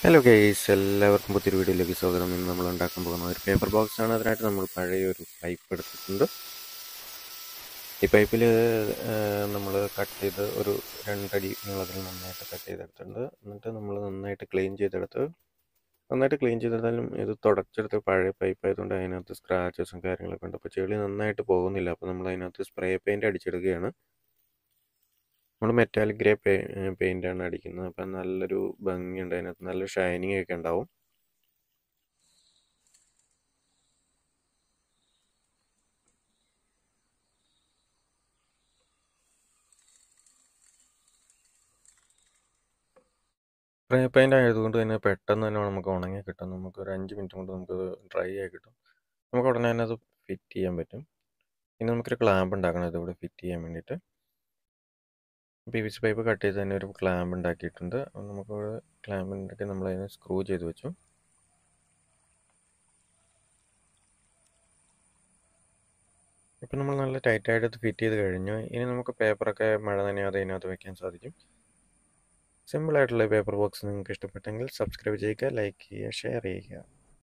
hello guys എല്ലാവർക്കും പുതിയൊരു വീഡിയോയിലേക്ക് സ്വാഗതം ഇന്ന് നമ്മൾ ഉണ്ടാക്കാൻ പോകുന്ന ഒരു പേപ്പർ ബോക്സ് ആണ് അതിനായിട്ട് നമ്മൾ പഴയ ഒരു പൈപ്പ് എടുത്തിട്ടുണ്ട് ഈ പൈപ്പിൽ നമ്മൾ കട്ട് ചെയ്ത് ഒരു രണ്ടടി നീളത്തിൽ നന്നായിട്ട് കട്ട് ചെയ്തെടുത്തിട്ടുണ്ട് എന്നിട്ട് നമ്മൾ നന്നായിട്ട് ക്ലീൻ ചെയ്തെടുത്ത് നന്നായിട്ട് ക്ലീൻ ചെയ്തെടുത്താലും ഇത് തുടച്ചെടുത്ത് പഴയ പൈപ്പ് ആയതുകൊണ്ട് അതിനകത്ത് സ്ക്രാച്ചസും കാര്യങ്ങളൊക്കെ ഉണ്ട് അപ്പോൾ ചെളി നന്നായിട്ട് പോകുന്നില്ല അപ്പോൾ നമ്മൾ അതിനകത്ത് സ്പ്രേ പെയിൻറ്റ് അടിച്ചെടുക്കുകയാണ് നമ്മൾ മെറ്റാലിക് ഗ്രേ പെ പെയിൻ്റ് ആണ് അടിക്കുന്നത് അപ്പം നല്ലൊരു ഭംഗിയുണ്ട് അതിനകത്ത് നല്ല ഷൈനിങ് ഒക്കെ ഉണ്ടാവും സ്പ്രേ പെയിൻ്റ് ആയതുകൊണ്ട് തന്നെ പെട്ടെന്ന് തന്നെ നമുക്ക് ഉണങ്ങി കിട്ടും നമുക്ക് ഒരു അഞ്ച് മിനിറ്റ് കൊണ്ട് നമുക്ക് ഡ്രൈ ആയി കിട്ടും നമുക്ക് ഉടനെ തന്നെ അത് ഫിറ്റ് ചെയ്യാൻ പറ്റും ഇനി നമുക്കൊരു ക്ലാമ്പ് ഉണ്ടാക്കണം ഇതിവിടെ ഫിറ്റ് ചെയ്യാൻ വേണ്ടിയിട്ട് P V C pipe cut ചെയ്ത് തന്നെ ഒരു ക്ലാമ്പ് ഉണ്ടാക്കിയിട്ടുണ്ട് നമുക്ക് ക്ലാമ്പ് ഉണ്ടാക്കി നമ്മൾ അതിനെ സ്ക്രൂ ചെയ്ത് വെച്ചു ഇപ്പം നമ്മൾ നല്ല ടൈറ്റായിട്ട് ഇത് ഫിറ്റ് ചെയ്ത് കഴിഞ്ഞു ഇനി നമുക്ക് പേപ്പറൊക്കെ മഴ നനയാതെ അതിനകത്ത് വെക്കാൻ സാധിക്കും സിമ്പിളായിട്ടുള്ള പേപ്പർ ബോക്സ് നിങ്ങൾക്ക് ഇഷ്ടപ്പെട്ടെങ്കിൽ സബ്സ്ക്രൈബ് ചെയ്യുക ലൈക്ക് ചെയ്യുക ഷെയർ ചെയ്യുക